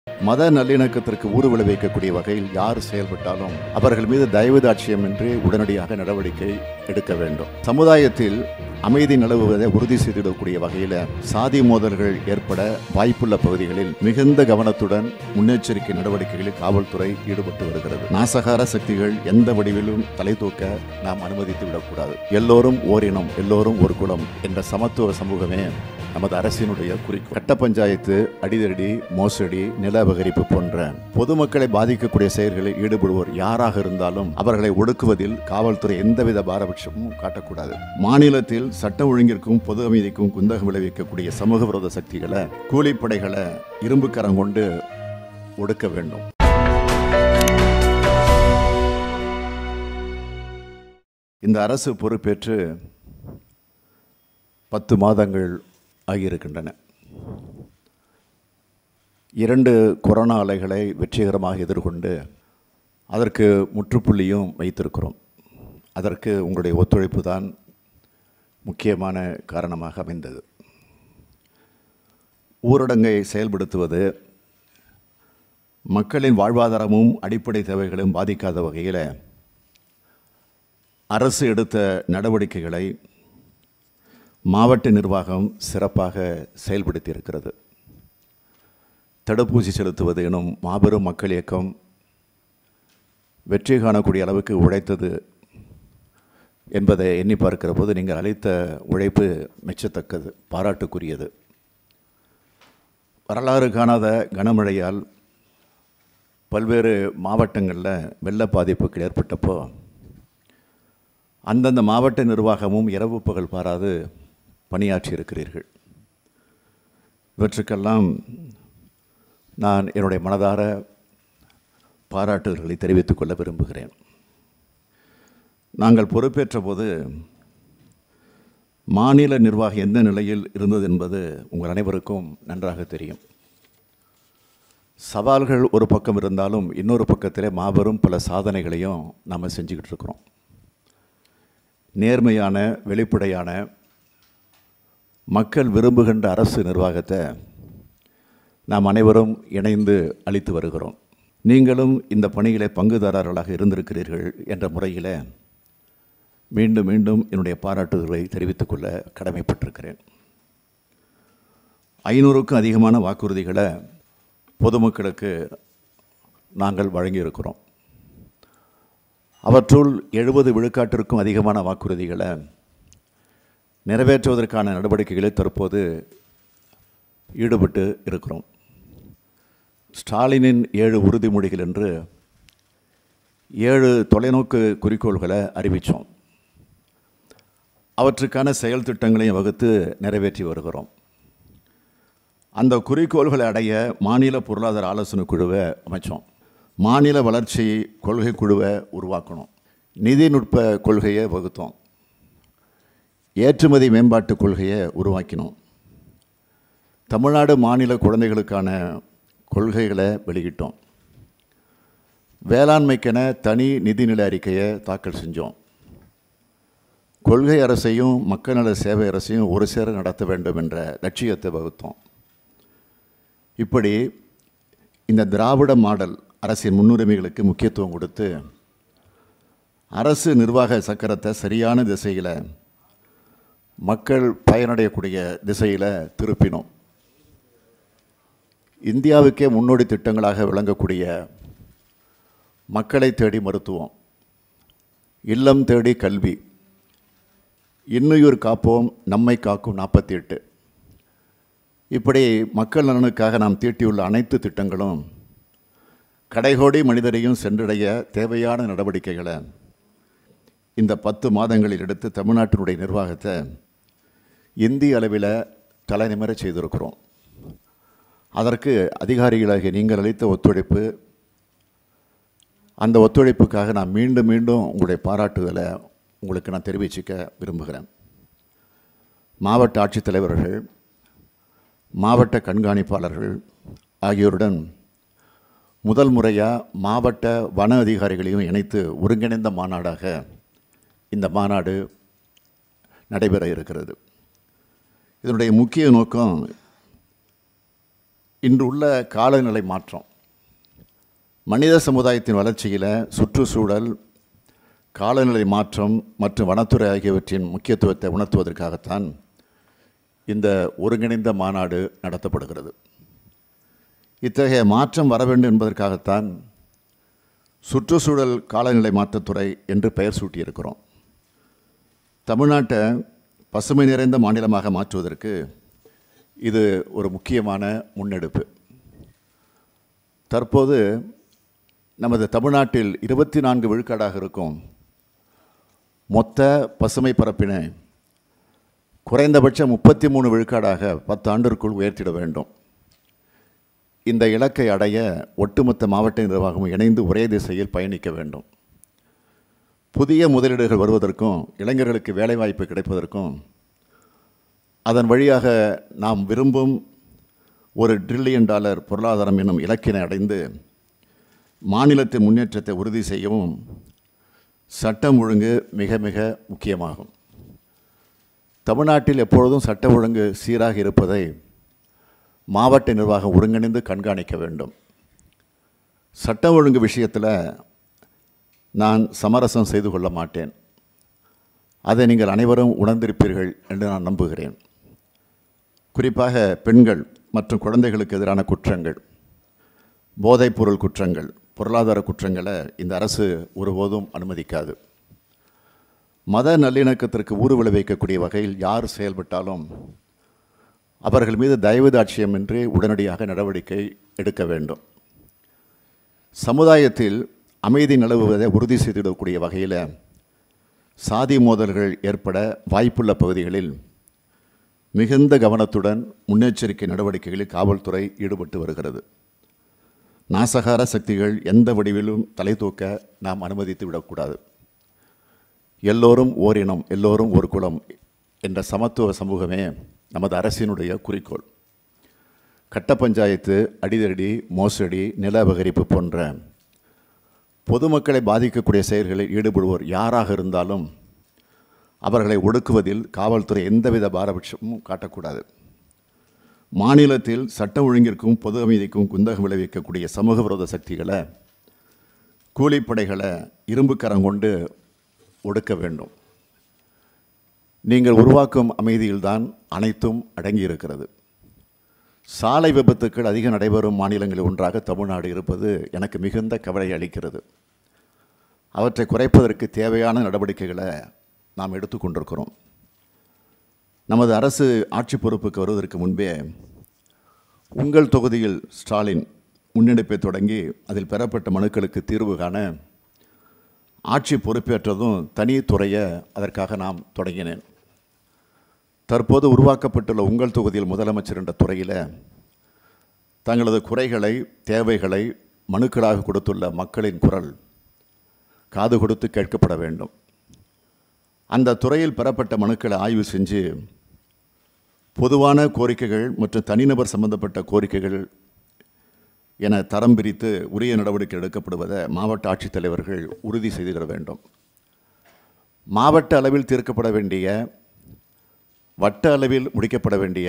மத நல்லிணக்கத்திற்கு ஊறு விளைவிக்கக்கூடிய வகையில் யார் செயல்பட்டாலும் அவர்கள் மீது தயவுதாட்சியம் என்று உடனடியாக நடவடிக்கை எடுக்க வேண்டும் சமுதாயத்தில் அமைதி நிலவுவதை உறுதி செய்திடக்கூடிய வகையில் சாதி மோதல்கள் ஏற்பட வாய்ப்புள்ள பகுதிகளில் மிகுந்த கவனத்துடன் முன்னெச்சரிக்கை நடவடிக்கைகளில் காவல்துறை ஈடுபட்டு வருகிறது நாசகார சக்திகள் எந்த வடிவிலும் தலை தூக்க நாம் அனுமதித்து விடக்கூடாது எல்லோரும் ஓரினம் எல்லோரும் ஒரு குலம் என்ற சமத்துவ சமூகமே நமது அரசினுடைய குறிக்கோள் கட்ட பஞ்சாயத்து அடிதடி மோசடி நில அபகரிப்பு போன்ற பொதுமக்களை பாதிக்கக்கூடிய செயல்களில் ஈடுபடுவோர் யாராக இருந்தாலும் அவர்களை ஒடுக்குவதில் காவல்துறை எந்தவித பாரபட்சமும் காட்டக்கூடாது மாநிலத்தில் சட்ட ஒழுங்கிற்கும் பொது அமைதிக்கும் குந்தகம் விளைவிக்கக்கூடிய சமூக விரோத சக்திகளை கூலிப்படைகளை இரும்பு கரம் கொண்டு ஒடுக்க வேண்டும் இந்த அரசு பொறுப்பேற்று பத்து மாதங்கள் ஆகியிருக்கின்றன இரண்டு கொரோனா அலைகளை வெற்றிகரமாக எதிர்கொண்டு அதற்கு முற்றுப்புள்ளியும் வைத்திருக்கிறோம் அதற்கு உங்களுடைய ஒத்துழைப்பு தான் முக்கியமான காரணமாக அமைந்தது ஊரடங்கை செயல்படுத்துவது மக்களின் வாழ்வாதாரமும் அடிப்படை தேவைகளும் பாதிக்காத வகையில் அரசு எடுத்த நடவடிக்கைகளை மாவட்ட நிர்வாகம் சிறப்பாக செயல்படுத்தி இருக்கிறது தடுப்பூசி செலுத்துவது எனும் மாபெரும் மக்கள் இயக்கம் வெற்றி காணக்கூடிய அளவுக்கு உழைத்தது என்பதை எண்ணி பார்க்கிற போது நீங்கள் அளித்த உழைப்பு மெச்சத்தக்கது பாராட்டுக்குரியது வரலாறு காணாத கனமழையால் பல்வேறு மாவட்டங்களில் வெள்ள பாதிப்புகள் ஏற்பட்டப்போ அந்தந்த மாவட்ட நிர்வாகமும் இரவு பகல் பாராது பணியாற்றி இருக்கிறீர்கள் இவற்றுக்கெல்லாம் நான் என்னுடைய மனதார பாராட்டுதல்களை தெரிவித்துக் கொள்ள விரும்புகிறேன் நாங்கள் பொறுப்பேற்ற போது மாநில நிர்வாகம் எந்த நிலையில் இருந்தது என்பது உங்கள் அனைவருக்கும் நன்றாக தெரியும் சவால்கள் ஒரு பக்கம் இருந்தாலும் இன்னொரு பக்கத்திலே மாபெரும் பல சாதனைகளையும் நாம் செஞ்சுக்கிட்டு இருக்கிறோம் நேர்மையான வெளிப்படையான மக்கள் விரும்புகின்ற அரசு நிர்வாகத்தை நாம் அனைவரும் இணைந்து அளித்து வருகிறோம் நீங்களும் இந்த பணியிலே பங்குதாரர்களாக இருந்திருக்கிறீர்கள் என்ற முறையில் மீண்டும் மீண்டும் என்னுடைய பாராட்டுதல்களை தெரிவித்துக் கொள்ள கடமைப்பட்டிருக்கிறேன் ஐநூறுக்கும் அதிகமான வாக்குறுதிகளை பொதுமக்களுக்கு நாங்கள் வழங்கியிருக்கிறோம் அவற்றுள் எழுபது விழுக்காட்டிற்கும் அதிகமான வாக்குறுதிகளை நிறைவேற்றுவதற்கான நடவடிக்கைகளில் தற்போது ஈடுபட்டு இருக்கிறோம் ஸ்டாலினின் ஏழு உறுதிமொழிகள் என்று ஏழு தொலைநோக்கு குறிக்கோள்களை அறிவித்தோம் அவற்றுக்கான செயல் திட்டங்களையும் வகுத்து நிறைவேற்றி வருகிறோம் அந்த குறிக்கோள்களை அடைய மாநில பொருளாதார ஆலோசனை குழுவை அமைச்சோம் மாநில வளர்ச்சி கொள்கை குழுவை உருவாக்கணும் நிதிநுட்ப கொள்கையை வகுத்தோம் ஏற்றுமதி மேம்பாட்டு கொள்கையை உருவாக்கினோம் தமிழ்நாடு மாநில குழந்தைகளுக்கான கொள்கைகளை வெளியிட்டோம் வேளாண்மைக்கென தனி நிதிநிலை அறிக்கையை தாக்கல் செஞ்சோம் கொள்கை அரசையும் மக்கள் நல சேவை அரசையும் ஒரு சேர நடத்த வேண்டும் என்ற லட்சியத்தை வகுத்தோம் இப்படி இந்த திராவிட மாடல் அரசின் முன்னுரிமைகளுக்கு முக்கியத்துவம் கொடுத்து அரசு நிர்வாக சக்கரத்தை சரியான திசையில் மக்கள் பயனடையக்கூடிய திசையில் திருப்பினோம் இந்தியாவுக்கே முன்னோடி திட்டங்களாக விளங்கக்கூடிய மக்களை தேடி மருத்துவம் இல்லம் தேடி கல்வி இன்னுயிர் காப்போம் நம்மை காக்கும் நாற்பத்தி எட்டு இப்படி மக்கள் நலனுக்காக நாம் தீட்டியுள்ள அனைத்து திட்டங்களும் கடைகோடி மனிதரையும் சென்றடைய தேவையான நடவடிக்கைகளை இந்த பத்து மாதங்களில் எடுத்து தமிழ்நாட்டினுடைய நிர்வாகத்தை இந்திய அளவில் தலைநிமிர செய்திருக்கிறோம் அதற்கு அதிகாரிகளாகிய நீங்கள் அளித்த ஒத்துழைப்பு அந்த ஒத்துழைப்புக்காக நான் மீண்டும் மீண்டும் உங்களுடைய பாராட்டுதலை உங்களுக்கு நான் தெரிவிச்சுக்க விரும்புகிறேன் மாவட்ட ஆட்சித்தலைவர்கள் மாவட்ட கண்காணிப்பாளர்கள் ஆகியோருடன் முதல் முறையாக மாவட்ட வன அதிகாரிகளையும் இணைத்து ஒருங்கிணைந்த மாநாடாக இந்த மாநாடு நடைபெற இருக்கிறது இதனுடைய முக்கிய நோக்கம் இன்று உள்ள காலநிலை மாற்றம் மனித சமுதாயத்தின் வளர்ச்சியில் சுற்றுச்சூழல் காலநிலை மாற்றம் மற்றும் வனத்துறை ஆகியவற்றின் முக்கியத்துவத்தை உணர்த்துவதற்காகத்தான் இந்த ஒருங்கிணைந்த மாநாடு நடத்தப்படுகிறது இத்தகைய மாற்றம் வர வேண்டும் என்பதற்காகத்தான் சுற்றுச்சூழல் காலநிலை மாற்றத்துறை என்று பெயர் சூட்டியிருக்கிறோம் தமிழ்நாட்டை பசுமை நிறைந்த மாநிலமாக மாற்றுவதற்கு இது ஒரு முக்கியமான முன்னெடுப்பு தற்போது நமது தமிழ்நாட்டில் இருபத்தி நான்கு விழுக்காடாக இருக்கும் மொத்த பசுமை பரப்பினை குறைந்தபட்சம் முப்பத்தி மூணு விழுக்காடாக பத்து ஆண்டிற்குள் உயர்த்திட வேண்டும் இந்த இலக்கை அடைய ஒட்டுமொத்த மாவட்ட நிர்வாகமும் இணைந்து ஒரே திசையில் பயணிக்க வேண்டும் புதிய முதலீடுகள் வருவதற்கும் இளைஞர்களுக்கு வேலைவாய்ப்பு கிடைப்பதற்கும் அதன் வழியாக நாம் விரும்பும் ஒரு ட்ரில்லியன் டாலர் பொருளாதாரம் என்னும் இலக்கினை அடைந்து மாநிலத்தின் முன்னேற்றத்தை உறுதி செய்யவும் சட்டம் ஒழுங்கு மிக மிக முக்கியமாகும் தமிழ்நாட்டில் எப்பொழுதும் சட்ட ஒழுங்கு சீராக இருப்பதை மாவட்ட நிர்வாகம் ஒருங்கிணைந்து கண்காணிக்க வேண்டும் சட்ட ஒழுங்கு விஷயத்தில் நான் சமரசம் செய்து கொள்ள மாட்டேன் அதை நீங்கள் அனைவரும் உணர்ந்திருப்பீர்கள் என்று நான் நம்புகிறேன் குறிப்பாக பெண்கள் மற்றும் குழந்தைகளுக்கு எதிரான குற்றங்கள் போதைப்பொருள் குற்றங்கள் பொருளாதார குற்றங்களை இந்த அரசு ஒருபோதும் அனுமதிக்காது மத நல்லிணக்கத்திற்கு ஊறு விளைவிக்கக்கூடிய வகையில் யார் செயல்பட்டாலும் அவர்கள் மீது தயவுதாட்சியம் என்று உடனடியாக நடவடிக்கை எடுக்க வேண்டும் சமுதாயத்தில் அமைதி நிலவுவதை உறுதி செய்திடக்கூடிய வகையில் சாதி மோதல்கள் ஏற்பட வாய்ப்புள்ள பகுதிகளில் மிகுந்த கவனத்துடன் முன்னெச்சரிக்கை நடவடிக்கைகளில் காவல்துறை ஈடுபட்டு வருகிறது நாசகார சக்திகள் எந்த வடிவிலும் தலை தூக்க நாம் அனுமதித்து விடக்கூடாது எல்லோரும் ஓரினம் எல்லோரும் ஒரு குலம் என்ற சமத்துவ சமூகமே நமது அரசினுடைய குறிக்கோள் கட்ட பஞ்சாயத்து அடிதடி மோசடி நில அபகரிப்பு போன்ற பொதுமக்களை பாதிக்கக்கூடிய செயல்களில் ஈடுபடுவோர் யாராக இருந்தாலும் அவர்களை ஒடுக்குவதில் காவல்துறை எந்தவித பாரபட்சமும் காட்டக்கூடாது மாநிலத்தில் சட்ட ஒழுங்கிற்கும் பொது அமைதிக்கும் குந்தகம் விளைவிக்கக்கூடிய சமூக விரோத சக்திகளை கூலிப்படைகளை இரும்புக்கரம் கொண்டு ஒடுக்க வேண்டும் நீங்கள் உருவாக்கும் அமைதியில்தான் அனைத்தும் அடங்கியிருக்கிறது சாலை விபத்துக்கள் அதிக நடைபெறும் மாநிலங்களில் ஒன்றாக தமிழ்நாடு இருப்பது எனக்கு மிகுந்த கவலை அளிக்கிறது அவற்றை குறைப்பதற்கு தேவையான நடவடிக்கைகளை நாம் எடுத்துக்கொண்டிருக்கிறோம் நமது அரசு ஆட்சி பொறுப்புக்கு வருவதற்கு முன்பே உங்கள் தொகுதியில் ஸ்டாலின் முன்னெடுப்பை தொடங்கி அதில் பெறப்பட்ட மனுக்களுக்கு தீர்வு காண ஆட்சி பொறுப்பேற்றதும் தனி துறையை அதற்காக நாம் தொடங்கினேன் தற்போது உருவாக்கப்பட்டுள்ள உங்கள் தொகுதியில் முதலமைச்சர் என்ற துறையில் தங்களது குறைகளை தேவைகளை மனுக்களாக கொடுத்துள்ள மக்களின் குரல் காது கொடுத்து கேட்கப்பட வேண்டும் அந்த துறையில் பெறப்பட்ட மனுக்களை ஆய்வு செஞ்சு பொதுவான கோரிக்கைகள் மற்றும் தனிநபர் சம்பந்தப்பட்ட கோரிக்கைகள் என தரம் பிரித்து உரிய நடவடிக்கை எடுக்கப்படுவதை மாவட்ட ஆட்சித்தலைவர்கள் உறுதி செய்திட வேண்டும் மாவட்ட அளவில் தீர்க்கப்பட வேண்டிய வட்ட அளவில் முடிக்கப்பட வேண்டிய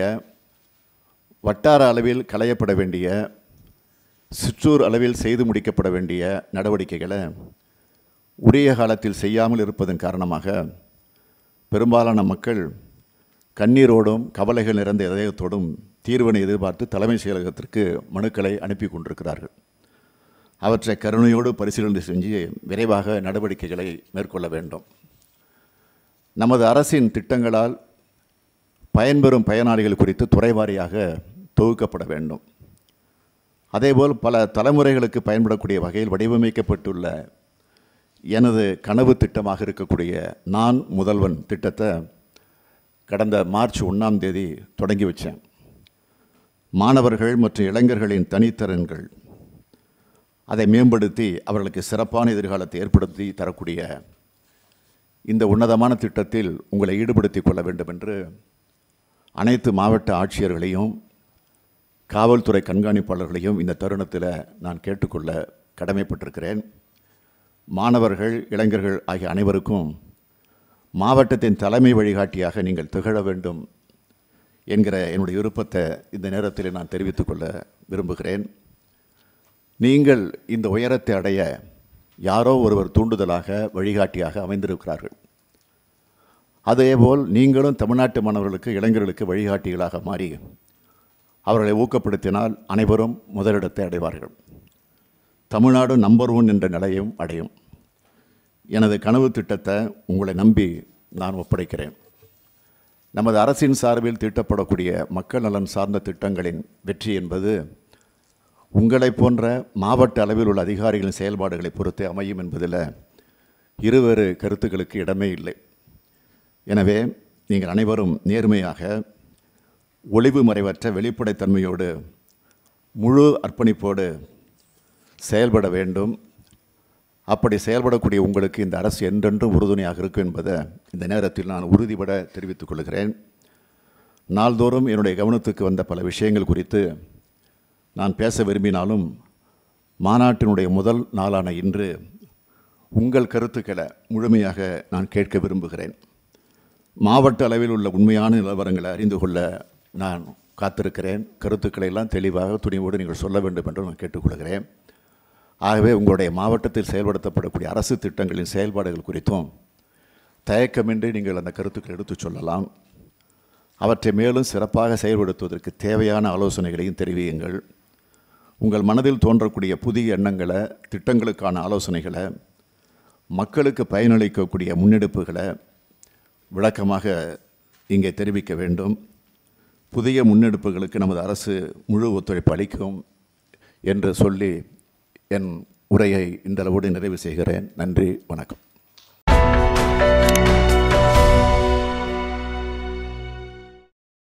வட்டார அளவில் களையப்பட வேண்டிய சிற்றூர் அளவில் செய்து முடிக்கப்பட வேண்டிய நடவடிக்கைகளை உரிய காலத்தில் செய்யாமல் இருப்பதன் காரணமாக பெரும்பாலான மக்கள் கண்ணீரோடும் கவலைகள் நிறைந்த இதயத்தோடும் தீர்வினை எதிர்பார்த்து தலைமைச் செயலகத்திற்கு மனுக்களை அனுப்பி கொண்டிருக்கிறார்கள் அவற்றை கருணையோடு பரிசீலனை செஞ்சு விரைவாக நடவடிக்கைகளை மேற்கொள்ள வேண்டும் நமது அரசின் திட்டங்களால் பயன்பெறும் பயனாளிகள் குறித்து துறைவாரியாக தொகுக்கப்பட வேண்டும் அதேபோல் பல தலைமுறைகளுக்கு பயன்படக்கூடிய வகையில் வடிவமைக்கப்பட்டுள்ள எனது கனவு திட்டமாக இருக்கக்கூடிய நான் முதல்வன் திட்டத்தை கடந்த மார்ச் ஒன்றாம் தேதி தொடங்கி வச்சேன் மாணவர்கள் மற்றும் இளைஞர்களின் தனித்திறன்கள் அதை மேம்படுத்தி அவர்களுக்கு சிறப்பான எதிர்காலத்தை ஏற்படுத்தி தரக்கூடிய இந்த உன்னதமான திட்டத்தில் உங்களை ஈடுபடுத்திக் கொள்ள வேண்டும் என்று அனைத்து மாவட்ட ஆட்சியர்களையும் காவல்துறை கண்காணிப்பாளர்களையும் இந்த தருணத்தில் நான் கேட்டுக்கொள்ள கடமைப்பட்டிருக்கிறேன் மாணவர்கள் இளைஞர்கள் ஆகிய அனைவருக்கும் மாவட்டத்தின் தலைமை வழிகாட்டியாக நீங்கள் திகழ வேண்டும் என்கிற என்னுடைய விருப்பத்தை இந்த நேரத்தில் நான் தெரிவித்துக் கொள்ள விரும்புகிறேன் நீங்கள் இந்த உயரத்தை அடைய யாரோ ஒருவர் தூண்டுதலாக வழிகாட்டியாக அமைந்திருக்கிறார்கள் அதேபோல் நீங்களும் தமிழ்நாட்டு மாணவர்களுக்கு இளைஞர்களுக்கு வழிகாட்டிகளாக மாறி அவர்களை ஊக்கப்படுத்தினால் அனைவரும் முதலிடத்தை அடைவார்கள் தமிழ்நாடு நம்பர் ஒன் என்ற நிலையும் அடையும் எனது கனவு திட்டத்தை உங்களை நம்பி நான் ஒப்படைக்கிறேன் நமது அரசின் சார்பில் தீட்டப்படக்கூடிய மக்கள் நலன் சார்ந்த திட்டங்களின் வெற்றி என்பது உங்களைப் போன்ற மாவட்ட அளவில் உள்ள அதிகாரிகளின் செயல்பாடுகளை பொறுத்தே அமையும் என்பதில் இருவேறு கருத்துக்களுக்கு இடமே இல்லை எனவே நீங்கள் அனைவரும் நேர்மையாக ஒளிவு மறைவற்ற வெளிப்படைத்தன்மையோடு முழு அர்ப்பணிப்போடு செயல்பட வேண்டும் அப்படி செயல்படக்கூடிய உங்களுக்கு இந்த அரசு என்றென்றும் உறுதுணையாக இருக்கும் என்பதை இந்த நேரத்தில் நான் உறுதிபட தெரிவித்துக் கொள்கிறேன் நாள்தோறும் என்னுடைய கவனத்துக்கு வந்த பல விஷயங்கள் குறித்து நான் பேச விரும்பினாலும் மாநாட்டினுடைய முதல் நாளான இன்று உங்கள் கருத்துக்களை முழுமையாக நான் கேட்க விரும்புகிறேன் மாவட்ட அளவில் உள்ள உண்மையான நிலவரங்களை அறிந்து கொள்ள நான் காத்திருக்கிறேன் கருத்துக்களை எல்லாம் தெளிவாக துணிவோடு நீங்கள் சொல்ல வேண்டும் என்று நான் கேட்டுக்கொள்கிறேன் ஆகவே உங்களுடைய மாவட்டத்தில் செயல்படுத்தப்படக்கூடிய அரசு திட்டங்களின் செயல்பாடுகள் குறித்தும் தயக்கமின்றி நீங்கள் அந்த கருத்துக்களை எடுத்துச் சொல்லலாம் அவற்றை மேலும் சிறப்பாக செயல்படுத்துவதற்கு தேவையான ஆலோசனைகளையும் தெரிவியுங்கள் உங்கள் மனதில் தோன்றக்கூடிய புதிய எண்ணங்களை திட்டங்களுக்கான ஆலோசனைகளை மக்களுக்கு பயனளிக்கக்கூடிய முன்னெடுப்புகளை விளக்கமாக இங்கே தெரிவிக்க வேண்டும் புதிய முன்னெடுப்புகளுக்கு நமது அரசு முழு ஒத்துழைப்பு அளிக்கும் என்று சொல்லி என் உரையை இந்தளவோடு நிறைவு செய்கிறேன் நன்றி வணக்கம்